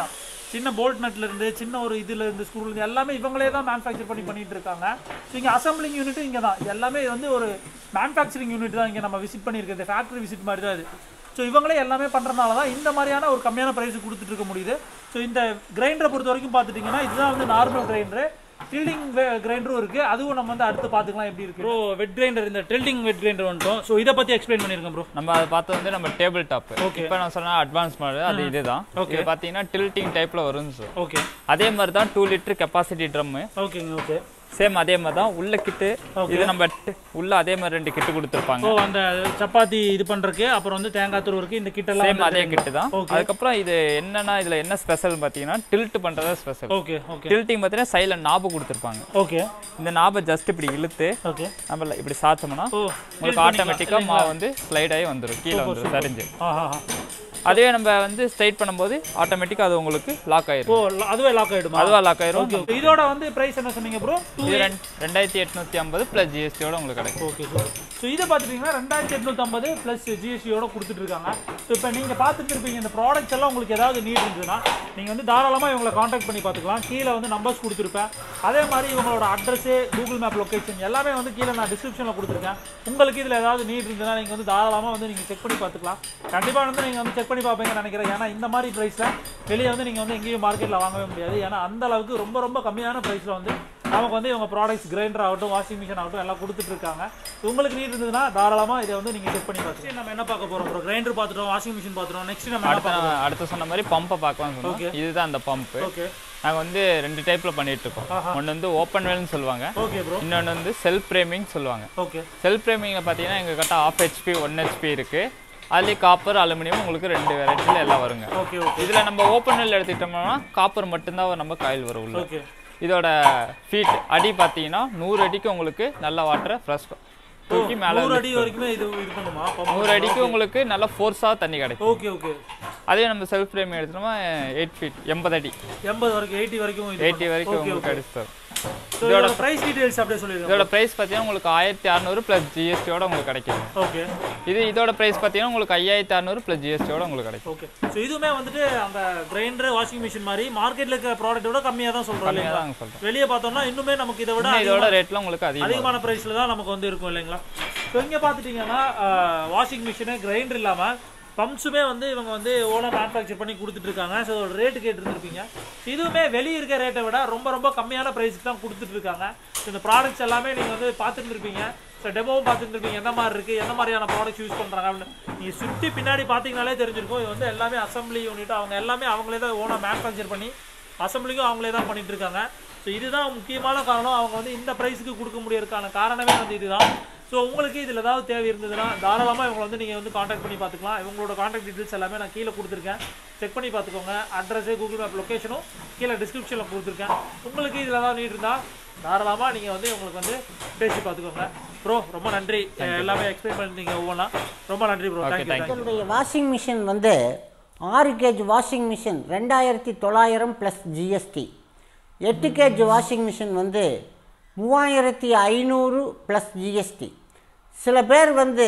Speaker 2: சின்ன போல்ட் நட்ல இருந்து சின்ன ஒரு இதுல இருந்து ஸ்க்ரூல இருந்து எல்லாமே இவங்களே தான் மேனுஃபேக்சர் பண்ணி பண்ணிட்டு இருக்காங்க ஸோ இங்கே அசம்பிளிங் யூனிட்டும் இங்கே தான் இது எல்லாமே வந்து ஒரு மேனுஃபேக்சரிங் யூனிட் தான் இங்கே நம்ம விசிட் பண்ணியிருக்கிறது ஃபேக்ட்ரி விசிட் மாதிரி தான் இது ஸோ இவங்களே எல்லாமே பண்ணுறதுனால தான் இந்த மாதிரியான ஒரு கம்மியான ப்ரைஸ் கொடுத்துட்டு இருக்க முடியுது ஸோ இந்த கிரைண்டரை பொறுத்த வரைக்கும் பார்த்துட்டிங்கன்னா இதுதான் வந்து நார்மல் கிரைண்டரு டில்டிங் கிரைண்டரும் இருக்குது அதுவும் நம்ம வந்து அடுத்து பார்த்துக்கலாம் எப்படி இருக்கு ப்ரோ வெட் கிரைண்டர் இந்த டில்டிங் வெட் கிரைண்டர் வந்துட்டோம் ஸோ இதை பற்றி எக்ஸ்பிளைன் பண்ணியிருக்கேன் ப்ரோ
Speaker 3: நம்ம அதை பார்த்து வந்து நம்ம டேபிள் டாப்
Speaker 2: Okay.
Speaker 3: இப்போ நான் சொன்ன அட்வான்ஸ் மாடல் அது இதுதான்
Speaker 2: Okay.
Speaker 3: இது பார்த்தீங்கன்னா டில்ட்டிங் டைப்ல வரும் சார்
Speaker 2: ஓகே
Speaker 3: அதே மாதிரி தான் டூ லிட்டர் கெப்பாசிட்டி ட்ரம்மு
Speaker 2: ஓகேங்க ஓகே
Speaker 3: சேம் அதே மாதிரி தான் உள்ள கிட்டு இது நம்ம ட்- உள்ள அதே மாதிரி ரெண்டு கிட்டு கொடுத்துருப்பாங்க
Speaker 2: ஸோ அந்த சப்பாத்தி இது பண்ணுறதுக்கு அப்புறம் வந்து தேங்காய் துருவருக்கு இந்த கிட்டெல்லாம்
Speaker 3: சேம் அதே கிட்டு தான்
Speaker 2: Okay.
Speaker 3: அதுக்கப்புறம் இது என்னன்னா இதுல என்ன ஸ்பெஷல் பார்த்தீங்கன்னா டில்ட் பண்றதா ஸ்பெஷல்
Speaker 2: ஓகே ஓகே
Speaker 3: டில்ட்டிங் பார்த்தீங்கன்னா சைடில் நாபு கொடுத்துருப்பாங்க
Speaker 2: ஓகே
Speaker 3: இந்த நாபை ஜஸ்ட் இப்படி இழுத்து
Speaker 2: ஓகே
Speaker 3: நம்ம இப்படி சாச்சோம்னா
Speaker 2: ஓ
Speaker 3: உங்களுக்கு ஆட்டோமேட்டிக்காக மாவு வந்து ஸ்லைட் ஆகி வந்துடும் கீழே வந்துடும் சரிஞ்சு
Speaker 2: ஆஹா
Speaker 3: அதுவே நம்ம வந்து ஸ்ட்ரைட் பண்ணும்போது ஆட்டோமேட்டிக்காக அது உங்களுக்கு லாக் ஆயிரும்
Speaker 2: ஓ la- அதுவே லாக் ஆகிடுமா
Speaker 3: அதுவா லாக் ஆயிரும்
Speaker 2: ஓகே இதோட வந்து பிரைஸ் என்ன சொன்னீங்க ப்ரோ
Speaker 3: இது ரெண்டு ரெண்டாயிரத்தி எட்நூத்தி ஐம்பது ப்ளஸ் ஜிஎஸ்டியோட உங்களுக்கு கிடைக்கும்
Speaker 2: ஓகே சார் ஸோ இதை பார்த்துட்டிங்கன்னா ரெண்டாயிரத்தி எட்நூற்றம்பது ப்ளஸ் ஜிஎஸ்டியோட கொடுத்துட்டு இருக்காங்க ஸோ இப்போ நீங்கள் பார்த்துட்டு இருப்பீங்க இந்த ப்ராடக்ட்ஸ் எல்லாம் உங்களுக்கு ஏதாவது நீட் இருந்ததுன்னா நீங்கள் வந்து தாராளமாக இவங்களை காண்டாக்ட் பண்ணி பார்த்துக்கலாம் கீழே வந்து நம்பர்ஸ் கொடுத்துருப்பேன் அதே மாதிரி இவங்களோட அட்ரஸு கூகுள் மேப் லொக்கேஷன் எல்லாமே வந்து கீழே நான் டிஸ்கிரிப்ஷனில் கொடுத்துருக்கேன் உங்களுக்கு இதில் ஏதாவது நீட் இருந்ததுன்னா நீங்கள் வந்து தாராளமாக வந்து நீங்கள் செக் பண்ணி பார்த்துக்கலாம் கண்டிப்பாக வந்து நீங்கள் வந்து செக் பண்ணி பார்ப்பீங்கன்னு நினைக்கிறேன் ஏன்னா இந்த மாதிரி ப்ரைஸில் வெளியே வந்து நீங்கள் வந்து எங்கேயும் மார்க்கெட்டில் வாங்கவே முடியாது ஏன்னா அந்த அளவுக்கு ரொம்ப ரொம்ப கம்மியான ப்ரைஸில் வந்து நமக்கு வந்து இவங்க ப்ராடக்ட்ஸ் கிரைண்டர் ஆகட்டும் வாஷிங் மிஷின் ஆகட்டும் எல்லாம் கொடுத்துட்டு இருக்காங்க உங்களுக்கு நீட் இருந்ததுன்னா தாராளமாக இதை வந்து நீங்கள் செக் பண்ணி பார்த்துக்கலாம் நம்ம என்ன பார்க்க போகிறோம் ப்ரோ கிரைண்டர் பார்த்துட்டோம் வாஷிங் மிஷின் பார்த்துட்டோம் நெக்ஸ்ட் நம்ம என்ன
Speaker 3: அடுத்து நான் அடுத்து சொன்ன மாதிரி பம்பை பார்க்கலாம்
Speaker 2: Okay.
Speaker 3: சொன்னோம் இதுதான் அந்த பம்ப்
Speaker 2: ஓகே
Speaker 3: நாங்கள் வந்து ரெண்டு டைப்ல பண்ணிட்டு இருக்கோம் ஒன்று வந்து ஓப்பன் வெல்னு சொல்லுவாங்க
Speaker 2: ஓகே ப்ரோ
Speaker 3: இன்னொன்று வந்து செல்ஃப் ஃப்ரேமிங் சொல்லுவாங்க
Speaker 2: ஓகே
Speaker 3: செல்ஃப் ஃப்ரேமிங்கில் பார்த்தீங்கன்னா எங்கள் கிட்ட ஆஃப் ஹெச்பி ஒன் ஹெச்பி இருக்கு அதுலேயே காப்பர் அலுமினியம் உங்களுக்கு ரெண்டு வெரைட்டியில் எல்லாம் வருங்க
Speaker 2: ஓகே ஓகே
Speaker 3: இதில் நம்ம ஓப்பன் வெல் எடுத்துக்கிட்டோம்னா காப்பர் மட்டும்தான் நம்ம காயில் வரும் உள்ள
Speaker 2: ஓகே
Speaker 3: இதோட ஃபீட் அடி பார்த்தீங்கன்னா நூறு அடிக்கு உங்களுக்கு நல்ல வாட்டரை ஃப்ரெஷ் தூக்கி மேலே
Speaker 2: நூறு அடி வரைக்குமே இது இது பண்ணுமா
Speaker 3: நூறு அடிக்கு உங்களுக்கு நல்ல ஃபோர்ஸாக தண்ணி கிடைக்கும்
Speaker 2: ஓகே ஓகே
Speaker 3: அதே நம்ம செல்ஃப் ஃப்ரேம் எடுத்தோம்னா எயிட் ஃபீட் எண்பது அடி
Speaker 2: எண்பது வரைக்கும் எயிட்டி வரைக்கும் இது
Speaker 3: எயிட்டி வரைக்கும்
Speaker 2: ஓகே
Speaker 3: உங்களுக்கு
Speaker 2: ஓகே
Speaker 3: அடிச்சு தரும்
Speaker 2: ஸோ இதோட ப்ரைஸ் டீடைல்ஸ் அப்படியே சொல்லிடுங்க
Speaker 3: இதோட ப்ரைஸ் பார்த்தீங்கன்னா உங்களுக்கு ஆயிரத்தி அறநூறு ப்ளஸ் ஜிஎஸ்டியோட உங்களுக்கு கிடைக்கும்
Speaker 2: ஓகே
Speaker 3: இது இதோட ப்ரைஸ் பார்த்தீங்கன்னா உங்களுக்கு ஐயாயிரத்தி அறநூறு ப்ளஸ் ஜிஎஸ்டியோட உங்களுக்கு கிடைக்கும்
Speaker 2: ஓகே ஸோ இதுவுமே வந்துட்டு அந்த கிரைண்டர் வாஷிங் மிஷின் மாதிரி மார்க்கெட்ல இருக்கிற ப்ராடக்ட் விட கம்மியாக தான் சொல்கிறோம்
Speaker 3: கம்மியாக
Speaker 2: இல்லைங்களா
Speaker 3: தான் சொல்கிறேன்
Speaker 2: வெளியே பார்த்தோம்னா இன்னுமே நமக்கு இதை விட
Speaker 3: இதோட ரேட்லாம் உங்களுக்கு அதிகம்
Speaker 2: அதிகமான ப்ரைஸில் தான் நமக்கு வந்து இருக்கும் இல்லைங்களா ஸோ இங்கே பார்த்துட்டிங்கன்னா வாஷிங் மிஷினு கிரைண்டர் இல்லாமல் பம்ப்ஸுமே வந்து இவங்க வந்து ஓனாக மேனுஃபேக்சர் பண்ணி கொடுத்துட்டு இருக்காங்க ஸோ அதோட ரேட்டு கேட்டுருந்துருப்பீங்க இதுவுமே வெளியே இருக்க ரேட்டை விட ரொம்ப ரொம்ப கம்மியான ப்ரைஸுக்கு தான் கொடுத்துட்டு இருக்காங்க ஸோ இந்த ப்ராடக்ட்ஸ் எல்லாமே நீங்கள் வந்து பார்த்துருந்துருப்பீங்க ஸோ டெமோவும் பார்த்துருந்துருப்பீங்க எந்த மாதிரி இருக்குது எந்த மாதிரியான ப்ராடக்ட்ஸ் யூஸ் பண்ணுறாங்க அப்படின்னு நீங்கள் சுற்றி பின்னாடி பார்த்தீங்கனாலே தெரிஞ்சிருக்கும் இது வந்து எல்லாமே அசம்பிளி யூனிட் அவங்க எல்லாமே அவங்களே தான் ஓனாக மேனுஃபேக்சர் பண்ணி அசம்பிளிக்கும் அவங்களே தான் பண்ணிட்டு இருக்காங்க ஸோ இதுதான் முக்கியமான காரணம் அவங்க வந்து இந்த ப்ரைஸுக்கு கொடுக்க முடியறதுக்கான காரணமே வந்து இதுதான் ஸோ உங்களுக்கு இதில் ஏதாவது தேவை இருந்ததுன்னா தாராளமாக இவங்களை வந்து நீங்கள் வந்து காண்டாக்ட் பண்ணி பார்த்துக்கலாம் இவங்களோட காண்டாக்ட் டீட்டெயில்ஸ் எல்லாமே நான் கீழே கொடுத்துருக்கேன் செக் பண்ணி பார்த்துக்கோங்க அட்ரஸு கூகுள் மேப் லொக்கேஷனும் கீழே டிஸ்கிரிப்ஷனில் கொடுத்துருக்கேன் உங்களுக்கு இதில் ஏதாவது நீட் இருந்தால் தாராளமாக நீங்கள் வந்து உங்களுக்கு வந்து பேசி பார்த்துக்கோங்க ப்ரோ ரொம்ப நன்றி எல்லாமே எக்ஸ்பிளைன் பண்ணிருந்தீங்க ஒவ்வொன்றா ரொம்ப நன்றி ப்ரோ தேங்க்யூ தேங்க்யூ
Speaker 1: இதனுடைய வாஷிங் மிஷின் வந்து ஆறு கேஜ் வாஷிங் மிஷின் ரெண்டாயிரத்தி தொள்ளாயிரம் ப்ளஸ் ஜிஎஸ்டி எட்டு கேஜ் வாஷிங் மிஷின் வந்து மூவாயிரத்தி ஐநூறு ப்ளஸ் ஜிஎஸ்டி சில பேர் வந்து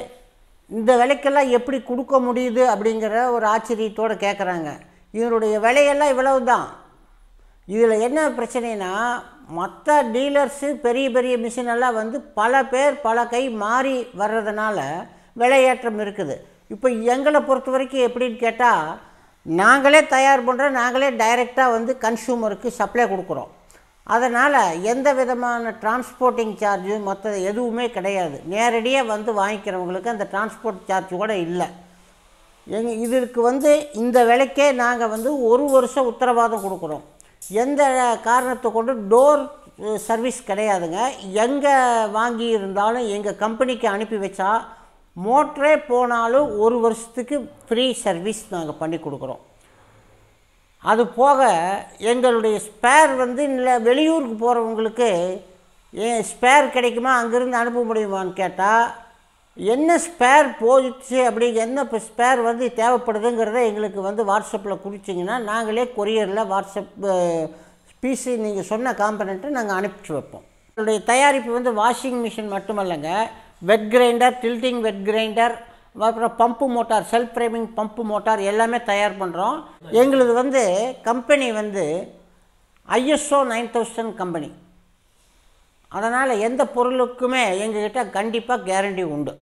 Speaker 1: இந்த விலைக்கெல்லாம் எப்படி கொடுக்க முடியுது அப்படிங்கிற ஒரு ஆச்சரியத்தோடு கேட்குறாங்க இதனுடைய விலையெல்லாம் இவ்வளவு தான் இதில் என்ன பிரச்சனைனா மற்ற டீலர்ஸு பெரிய பெரிய மிஷின் எல்லாம் வந்து பல பேர் பல கை மாறி வர்றதுனால விலையேற்றம் இருக்குது இப்போ எங்களை பொறுத்த வரைக்கும் எப்படின்னு கேட்டால் நாங்களே தயார் பண்ணுறோம் நாங்களே டைரெக்டாக வந்து கன்சூமருக்கு சப்ளை கொடுக்குறோம் அதனால் எந்த விதமான டிரான்ஸ்போர்ட்டிங் சார்ஜு மற்ற எதுவுமே கிடையாது நேரடியாக வந்து வாங்கிக்கிறவங்களுக்கு அந்த டிரான்ஸ்போர்ட் சார்ஜ் கூட இல்லை எங்க இதற்கு வந்து இந்த விலைக்கே நாங்கள் வந்து ஒரு வருஷம் உத்தரவாதம் கொடுக்குறோம் எந்த காரணத்தை கொண்டு டோர் சர்வீஸ் கிடையாதுங்க எங்கே வாங்கி இருந்தாலும் எங்கள் கம்பெனிக்கு அனுப்பி வச்சா மோட்டரே போனாலும் ஒரு வருஷத்துக்கு ஃப்ரீ சர்வீஸ் நாங்கள் பண்ணி கொடுக்குறோம் அது போக எங்களுடைய ஸ்பேர் வந்து இல்லை வெளியூருக்கு போகிறவங்களுக்கு ஏன் ஸ்பேர் கிடைக்குமா அங்கேருந்து அனுப்ப முடியுமான்னு கேட்டால் என்ன ஸ்பேர் போயிடுச்சு அப்படி என்ன இப்போ ஸ்பேர் வந்து தேவைப்படுதுங்கிறத எங்களுக்கு வந்து வாட்ஸ்அப்பில் குறிச்சிங்கன்னா நாங்களே கொரியரில் வாட்ஸ்அப் பீஸு நீங்கள் சொன்ன காம்பனண்ட்டை நாங்கள் அனுப்பிச்சி வைப்போம் எங்களுடைய தயாரிப்பு வந்து வாஷிங் மிஷின் மட்டுமல்லங்க wet grinder tilting wet grinder அப்புறம் pump motor self priming pump motor எல்லாமே தயார் பண்ணுறோம் எங்களுது வந்து கம்பெனி வந்து ஐஎஸ்ஓ நைன் தௌசண்ட் கம்பெனி அதனால் எந்த பொருளுக்குமே எங்ககிட்ட கண்டிப்பாக கேரண்டி உண்டு